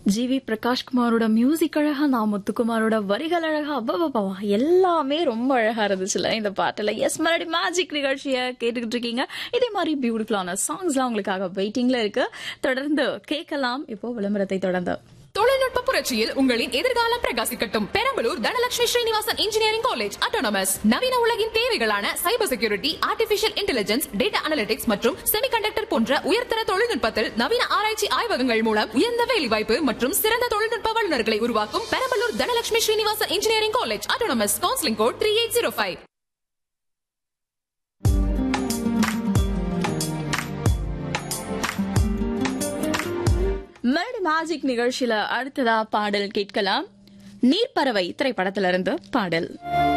G we பிரகாஷ்குமாரோட music அழகா நான் முத்துக்குமாரோட வரிகள் அழகா அப்பா எல்லாமே ரொம்ப அழகா இருந்துச்சுல இந்த பாட்டுல எஸ் மறுபடி மேஜிக் நிகழ்ச்சியை கேட்டுக்கிட்டு இருக்கீங்க இதே மாதிரி பியூட்டிஃபுல்லான சாங்ஸ்லாம் உங்களுக்காக வெயிட்டிங்ல இருக்கு தொடர்ந்து கேட்கலாம் இப்போ விளம்பரத்தை தொடர்ந்து தொழில்நுட்ப புரட்சியில் உங்களின் எதிர்காலம் பிரகாசிக்கட்டும் Perambalur Dhanalakshmi Srinivasan engineering college autonomous நவீன உலகின் தேவைகளான cyber security artificial intelligence data analytics மற்றும் செமிகண்டக்டர் போன்ற உயர்தர தொழில்நுட்பத்தில் நவீன ஆராய்ச்சி ஆய்வகங்கள் மூலம் உயர்ந்த வேலைவாய்ப்பு மற்றும் சிறந்த தொழில்நுட்ப வல்லுநர்களை உருவாக்கும் Perambalur Dhanalakshmi Srinivasan engineering college autonomous counselling code three eight zero five melody magic நிகழ்ச்சியில அடுத்ததா பாடல் கேட்கலாம் நீர்ப்பறவை திரைப்படத்திலிருந்து பாடல்